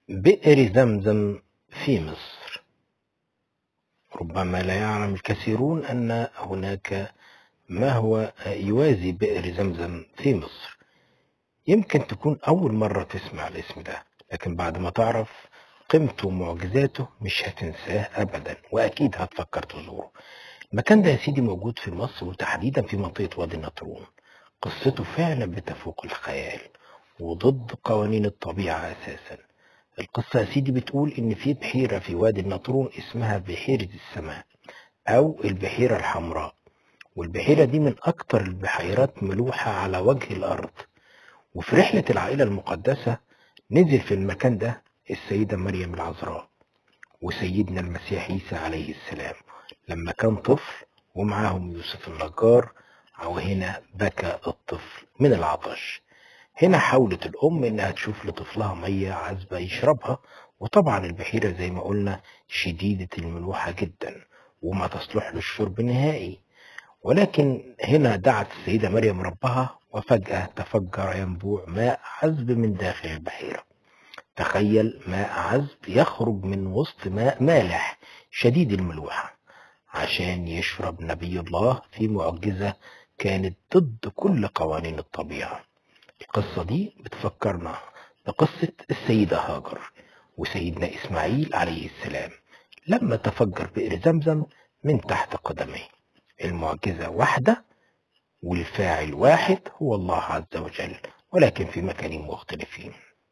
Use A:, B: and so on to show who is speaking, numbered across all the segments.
A: بئر زمزم في مصر ربما لا يعلم الكثيرون أن هناك ما هو يوازي بئر زمزم في مصر يمكن تكون أول مرة تسمع الاسم ده لكن بعد ما تعرف قيمته ومعجزاته مش هتنساه أبدا وأكيد هتفكر تزوره المكان ده يا سيدي موجود في مصر وتحديدا في منطقة وادي النطرون قصته فعلا بتفوق الخيال وضد قوانين الطبيعة أساسا القصة يا سيدي بتقول إن في بحيرة في وادي النطرون اسمها بحيرة السماء أو البحيرة الحمراء والبحيرة دي من أكتر البحيرات ملوحة على وجه الأرض وفي رحلة العائلة المقدسة نزل في المكان ده السيدة مريم العذراء وسيدنا المسيح عيسى عليه السلام لما كان طفل ومعاهم يوسف النجار وهنا بكى الطفل من العطش هنا حاولت الأم إنها تشوف لطفلها مية عذبة يشربها وطبعا البحيرة زي ما قلنا شديدة الملوحة جدا وما تصلح للشرب نهائي ولكن هنا دعت السيدة مريم ربها وفجأة تفجر ينبوع ماء عذب من داخل البحيرة تخيل ماء عذب يخرج من وسط ماء مالح شديد الملوحة عشان يشرب نبي الله في معجزة كانت ضد كل قوانين الطبيعة القصة دي بتفكرنا بقصة السيدة هاجر وسيدنا إسماعيل عليه السلام لما تفجر بئر زمزم من تحت قدميه المعجزة واحدة والفاعل واحد هو الله عز وجل ولكن في مكانين مختلفين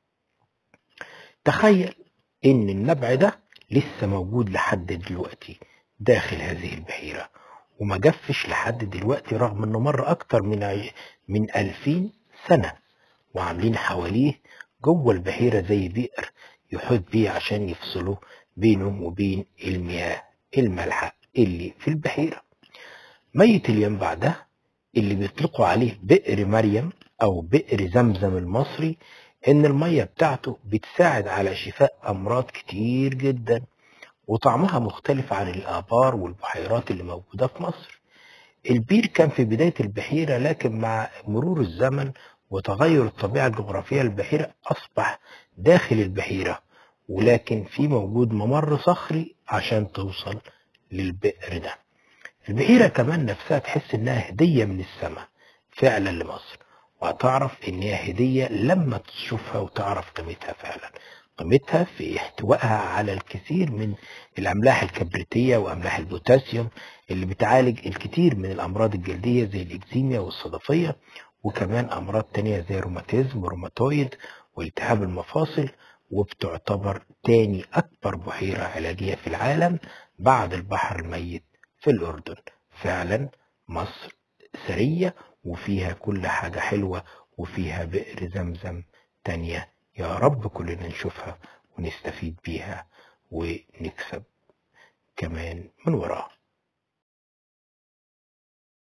A: تخيل ان النبع ده لسه موجود لحد دلوقتي داخل هذه البحيرة وما جفش لحد دلوقتي رغم انه مر اكتر من من ألفين سنة وعاملين حواليه جوه البحيرة زي بئر يحيط بيه عشان يفصلوا بينه وبين المياه المالحة اللي في البحيرة ميت الينبع ده اللي بيطلقوا عليه بئر مريم أو بئر زمزم المصري إن المية بتاعته بتساعد على شفاء أمراض كتير جدا وطعمها مختلف عن الآبار والبحيرات اللي موجودة في مصر البير كان في بداية البحيرة لكن مع مرور الزمن وتغير الطبيعة الجغرافية للبحيرة أصبح داخل البحيرة ولكن في موجود ممر صخري عشان توصل للبئر ده البحيرة كمان نفسها تحس إنها هدية من السماء فعلا لمصر وهتعرف إن هي هدية لما تشوفها وتعرف قيمتها فعلا قيمتها في احتوائها على الكثير من الأملاح الكبريتية وأملاح البوتاسيوم اللي بتعالج الكثير من الأمراض الجلدية زي الإكزيميا والصدفية وكمان أمراض تانية زي الروماتيزم والروماتويد والتهاب المفاصل وبتعتبر تاني أكبر بحيرة علاجية في العالم بعد البحر الميت في الأردن فعلا مصر ثرية وفيها كل حاجة حلوة وفيها بئر زمزم تانية يا رب كلنا نشوفها ونستفيد بيها ونت